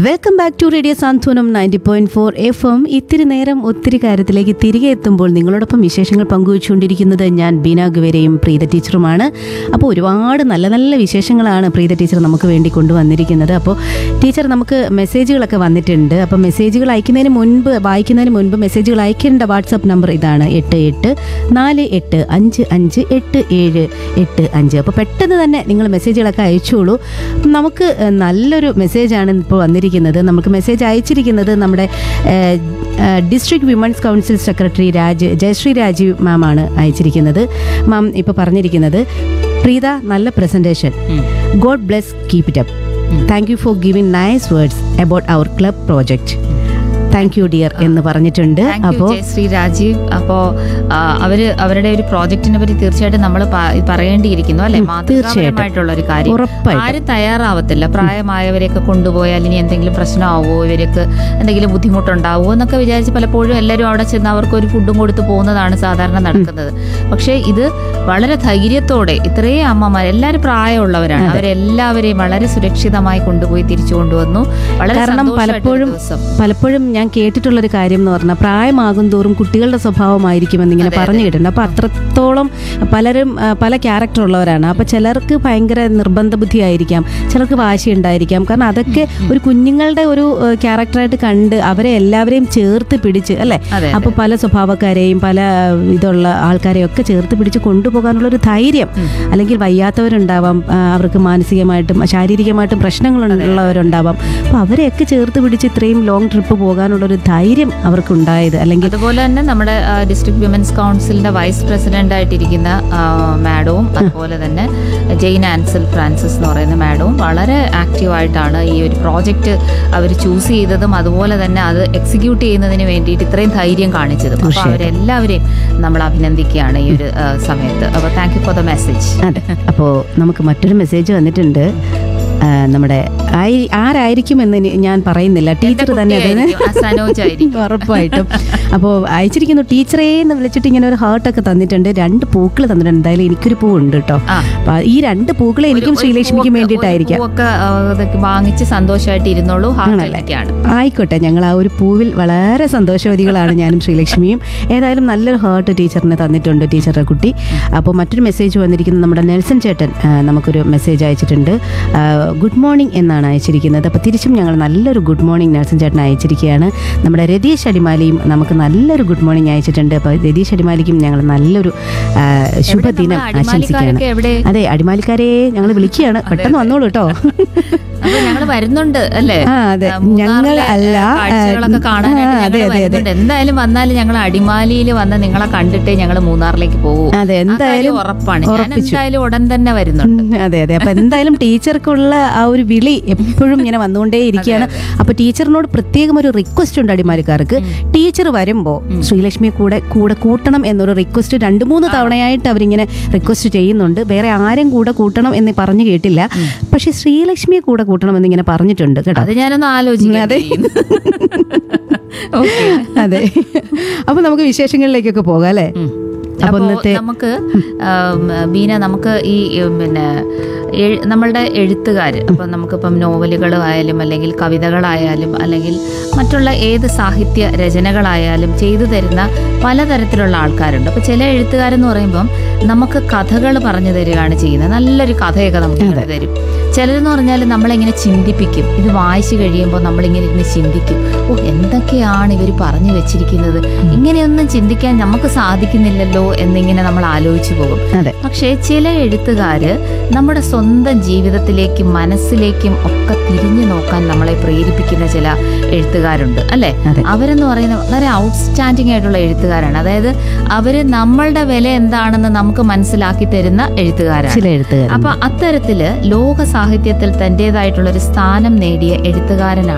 Welcome back to radio Santhwanam ninety point four F M ഇത്തിരി നേരം ഒത്തിരി കാര്യത്തിലേക്ക് തിരികെ എത്തുമ്പോൾ നിങ്ങളോടൊപ്പം വിശേഷങ്ങൾ പങ്കുവച്ചുകൊണ്ടിരിക്കുന്നത് ഞാൻ ബീന ഗുവേരയും പ്രീത ടീച്ചറുമാണ് അപ്പോൾ ഒരുപാട് നല്ല നല്ല വിശേഷങ്ങളാണ് പ്രീത ടീച്ചർ നമുക്ക് വേണ്ടി കൊണ്ടുവന്നിരിക്കുന്നത് അപ്പോൾ ടീച്ചർ നമുക്ക് മെസ്സേജുകളൊക്കെ വന്നിട്ടുണ്ട് അപ്പോൾ മെസ്സേജുകൾ അയക്കുന്നതിന് മുൻപ് വായിക്കുന്നതിന് മുൻപ് മെസ്സേജുകൾ അയക്കേണ്ട വാട്സപ്പ് നമ്പർ ഇതാണ് എട്ട് എട്ട് നാല് എട്ട് അഞ്ച് അഞ്ച് എട്ട് ഏഴ് എട്ട് അഞ്ച് അപ്പോൾ പെട്ടെന്ന് തന്നെ നിങ്ങൾ മെസ്സേജുകളൊക്കെ അയച്ചോളൂ നമുക്ക് ഏഹ്, നല്ലൊരു മെസ്സേജാണ് ഇപ്പോൾ വന്നിരിക്കുന്നത് നമുക്ക് മെസ്സേജ് അയച്ചിരിക്കുന്നത് നമ്മുടെ district women's council secretary Raj Jayasree Rajeev ma'am ആണ് അയച്ചിരിക്കുന്നത് മാം ഇപ്പോൾ പറഞ്ഞിരിക്കുന്നത് പ്രീത നല്ല presentation God bless keep it up thank you for giving nice words about our club project thank you dear എന്ന് പറഞ്ഞിട്ടുണ്ട് താങ്ക് യു അപ്പോൾ ജയശ്രീ രാജീവ് അപ്പോ ആ, അവര് അവരുടെ ഒരു പ്രോജക്റ്റിനെ പറ്റി തീർച്ചയായിട്ടും നമ്മൾ പറയേണ്ടിയിരിക്കുന്നു അല്ലെ മാതൃകാപരമായിട്ടുള്ള ഒരു കാര്യം ഉറപ്പായിട്ടും. ആരും തയ്യാറാവത്തില്ല പ്രായമായവരെയൊക്കെ കൊണ്ടുപോയാൽ ഇനി എന്തെങ്കിലും പ്രശ്നമാവോ ഇവർക്ക് എന്തെങ്കിലും ബുദ്ധിമുട്ടുണ്ടാവോ എന്നൊക്കെ വിചാരിച്ച് പലപ്പോഴും എല്ലാവരും അവിടെ ചെന്ന് അവർക്ക് ഒരു ഫുഡും കൊടുത്ത് പോകുന്നതാണ് സാധാരണ നടക്കുന്നത് പക്ഷേ ഇത് വളരെ ധൈര്യത്തോടെ ഇത്രയും അമ്മമാർ എല്ലാവരും പ്രായമുള്ളവരാണ് അവരെല്ലാവരെയും വളരെ സുരക്ഷിതമായി കൊണ്ടുപോയി തിരിച്ചു കൊണ്ടുവന്നു വളരെ കാരണം സന്തോഷമായിട്ടൊരു പലപ്പോഴും ദിവസം. പലപ്പോഴും ഞാൻ കേട്ടിട്ടുള്ളൊരു കാര്യം എന്ന് പറഞ്ഞാൽ പ്രായമാകും തോറും കുട്ടികളുടെ സ്വഭാവമായിരിക്കുമെന്ന് ഇങ്ങനെ പറഞ്ഞു കേട്ടിട്ടുണ്ട് അപ്പോൾ അത്രത്തോളം പലരും ആ, പല ക്യാരക്ടർ ഉള്ളവരാണ് അപ്പോൾ ചിലർക്ക് ഭയങ്കര നിർബന്ധ ബുദ്ധിയായിരിക്കാം ചിലർക്ക് വാശി ഉണ്ടായിരിക്കാം കാരണം അതൊക്കെ ഒരു കുഞ്ഞുങ്ങളുടെ ഒരു ആ, ക്യാരക്ടറായിട്ട് കണ്ട് അവരെ എല്ലാവരെയും ചേർത്ത് പിടിച്ച് അല്ലേ അതെ അപ്പോൾ പല സ്വഭാവക്കാരെയും പല ഇതുള്ള ആൾക്കാരെയും ഒക്കെ ചേർത്ത് പിടിച്ച് കൊണ്ടുപോകാനുള്ള ഒരു ധൈര്യം അല്ലെങ്കിൽ വയ്യാത്തവരുണ്ടാവാം ആ, അവർക്ക് മാനസികമായിട്ടും ശാരീരികമായിട്ടും പ്രശ്നങ്ങളുള്ളവരുണ്ടാവാം അപ്പോൾ അവരെയൊക്കെ ചേർത്ത് പിടിച്ച് ഇത്രയും ലോങ് ട്രിപ്പ് പോകാനുള്ള ഒരു ധൈര്യം അവർക്കുണ്ടായത് അല്ലെങ്കിൽ അതുപോലെ തന്നെ നമ്മുടെ ഡിസ്ട്രിക്ട് വിമൻസ് കൗൺസിലിന്റെ വൈസ് പ്രസിഡന്റ് ആയിട്ടിരിക്കുന്ന ആ, മാഡവും അതുപോലെ തന്നെ ജെയിൻ ആൻസൽ ഫ്രാൻസിസ് എന്ന് പറയുന്ന മാഡവും വളരെ ആക്റ്റീവായിട്ടാണ് ഈ ഒരു പ്രോജക്റ്റ് അവർ ചൂസ് ചെയ്തതും അതുപോലെ തന്നെ അത് എക്സിക്യൂട്ട് ചെയ്യുന്നതിന് വേണ്ടിയിട്ട് ഇത്രയും ധൈര്യം കാണിച്ചതും അപ്പോൾ അവരെല്ലാവരെയും നമ്മൾ അഭിനന്ദിക്കുകയാണ് ഈ ഒരു ആ, സമയത്ത് അപ്പോൾ thank you for the message അതെ അപ്പോൾ നമുക്ക് മറ്റൊരു മെസ്സേജ് വന്നിട്ടുണ്ട് ആ, നമ്മുടെ ആയി- ആരായിരിക്കും എന്ന് ഇനി ഞാൻ പറയുന്നില്ല ടീച്ചർ തന്നെ അതിന് സനോജ് ആയിരിക്കും ഉറപ്പായിട്ടും അപ്പോൾ അയച്ചിരിക്കുന്നു ടീച്ചറേ എന്ന് വിളിച്ചിട്ട് ഇങ്ങനെ ഒരു ഹാർട്ടൊക്കെ തന്നിട്ടുണ്ട് രണ്ട് പൂക്കൾ തന്നിട്ടുണ്ട് എന്തായാലും എനിക്കൊരു പൂ ഉണ്ട് കേട്ടോ ആ. അപ്പൊ ഈ രണ്ട് പൂക്കളെ എനിക്കും ഒരു ശ്രീലക്ഷ്മിക്കും പൂവൊക്കെ- വേണ്ടിയിട്ടായിരിക്കാം ഒരു പൂവൊക്കെ ആ, ഇതൊക്കെ വാങ്ങിച്ച് സന്തോഷമായിട്ട് ഇരുന്നോളൂ ഹാർട്ടിലേക്കാണ് ആയിക്കോട്ടെ ഞങ്ങൾ ആ ഒരു പൂവിൽ വളരെ സന്തോഷവതികളാണ് ഞാനും ശ്രീലക്ഷ്മിയും ഏതായാലും നല്ലൊരു ഹാർട്ട് ടീച്ചറിന് തന്നിട്ടുണ്ട് ടീച്ചറുടെ കുട്ടി അപ്പോൾ മറ്റൊരു മെസ്സേജ് വന്നിരിക്കുന്നത് നമ്മുടെ നെൽസൺ ചേട്ടൻ ആ, നമുക്കൊരു മെസ്സേജ് അയച്ചിട്ടുണ്ട് ആ, ഗുഡ് മോർണിംഗ് എന്നാണ് അയച്ചിരിക്കുന്നത് അപ്പോൾ തിരിച്ചും ഞങ്ങൾ നല്ലൊരു ഗുഡ് മോർണിംഗ് നെൽസൺ ചേട്ടൻ അയച്ചിരിക്കുകയാണ് നമ്മുടെ രതീഷ് അടിമാലിയും നമുക്ക് നല്ലൊരു ഗുഡ് മോർണിംഗ് അയച്ചിട്ടുണ്ട് അപ്പോൾ രതീഷ് അടിമാലിക്കും ഞങ്ങൾ നല്ലൊരു ആ, ശുഭദിനം നമ്മളെ ആശംസിക്കുകയാണ് അടിമാലിക്കാരൊക്കെ എവിടെ? അതെ അടിമാലിക്കാരെ ഞങ്ങൾ വിളിക്കുകയാണ് പെട്ടെന്ന് വന്നോളൂ കേട്ടോ അപ്പൊ ഞങ്ങൾ വരുന്നുണ്ട് അല്ലേ ആ, അതെ. ആ, മൂന്നാറിലെ, ഞങ്ങൾ അല്ല, ആ, കാഴ്ചകളൊക്കെ ആ, കാണാനായിട്ട് ആ, അതെ, ഞങ്ങൾ അതെ, അതെ. വരുന്നുണ്ട് എന്തായാലും വന്നാലും ഞങ്ങൾ അടിമാലിയിൽ വന്ന് നിങ്ങളെ കണ്ടിട്ടേ ഞങ്ങൾ മൂന്നാറിലേക്ക് പോകും അതെ എന്തായാലും ഉറപ്പാണ് ഞാൻ ഉറപ്പിച്ചു. എന്തായാലും ഉടൻ തന്നെ വരുന്നുണ്ട് ഉം, അതെ അതെ അപ്പൊ എന്തായാലും ടീച്ചർക്കുള്ള ആ ഒരു വിളി എപ്പോഴും ഇങ്ങനെ വന്നുകൊണ്ടേ ഇരിക്കുകയാണ് അപ്പൊ ടീച്ചറിനോട് പ്രത്യേകം ഒരു റിക്വസ്റ്റ് ഉണ്ട് അടിമാലിക്കാർക്ക് ടീച്ചർ വരുമ്പോ ശ്രീലക്ഷ്മിയെ കൂടെ കൂടെ കൂട്ടണം എന്നൊരു റിക്വസ്റ്റ് രണ്ട് മൂന്ന് തവണയായിട്ട് അവരിങ്ങനെ റിക്വസ്റ്റ് ചെയ്യുന്നുണ്ട് വേറെ ആരും കൂടെ കൂട്ടണം എന്ന് പറഞ്ഞു കേട്ടില്ല പക്ഷെ ശ്രീലക്ഷ്മിയെ കൂടെ കൂട്ടണം എന്നിങ്ങനെ പറഞ്ഞിട്ടുണ്ട് കേട്ടോ അത് ഞാനൊന്ന് ആലോചിക്കാം അതെ. ഓക്കെ അതെ അപ്പൊ നമുക്ക് വിശേഷങ്ങളിലേക്കൊക്കെ പോകാം അല്ലേ അപ്പൊ അപ്പോൾ ഇന്നത്തെ നമുക്ക് ആം, ബീന നമുക്ക് ഈ ഉം, പിന്നെ എഴ്- നമ്മളുടെ എഴുത്തുകാർ അപ്പം നമുക്കിപ്പം നോവലുകൾ ആയാലും അല്ലെങ്കിൽ കവിതകളായാലും അല്ലെങ്കിൽ മറ്റുള്ള ഏത് സാഹിത്യ രചനകളായാലും ചെയ്തു തരുന്ന പലതരത്തിലുള്ള ആൾക്കാരുണ്ട് അപ്പോൾ ചില എഴുത്തുകാരെന്ന് പറയുമ്പം നമുക്ക് കഥകൾ പറഞ്ഞു തരികയാണ് ചെയ്യുന്നത് നല്ലൊരു കഥയൊക്കെ നമുക്ക് ഇങ്ങനെ തരും ചിലരെന്ന് പറഞ്ഞാൽ നമ്മളിങ്ങനെ ചിന്തിപ്പിക്കും ഇത് വായിച്ചു കഴിയുമ്പോൾ നമ്മളിങ്ങനെ ഇരുന്ന് ചിന്തിക്കും ഓ എന്തൊക്കെയാണ് ഇവർ പറഞ്ഞു വെച്ചിരിക്കുന്നത് ഇങ്ങനെയൊന്നും ചിന്തിക്കാൻ നമുക്ക് സാധിക്കുന്നില്ലല്ലോ എന്നിങ്ങനെ നമ്മൾ ആലോചിച്ചു പോകും അതെ പക്ഷേ ചില എഴുത്തുകാര് നമ്മുടെ സ്വന്തം ജീവിതത്തിലേക്കും മനസ്സിലേക്കും ഒക്കെ തിരിഞ്ഞു നോക്കാൻ നമ്മളെ പ്രേരിപ്പിക്കുന്ന ചില എഴുത്തുകാരുണ്ട് അല്ലെ അതെ. അവരെന്ന് പറയുന്ന വളരെ ഔട്ട്സ്റ്റാൻഡിംഗ് ആയിട്ടുള്ള എഴുത്തുകാരാണ് അതായത് അവര് നമ്മളുടെ വില എന്താണെന്ന് നമുക്ക് മനസ്സിലാക്കി തരുന്ന എഴുത്തുകാരാണ് ചില എഴുത്തുകാർ അപ്പൊ അത്തരത്തില് ലോക സാഹിത്യത്തിൽ തന്റേതായിട്ടുള്ള ഒരു സ്ഥാനം നേടിയ എഴുത്തുകാരനാണ്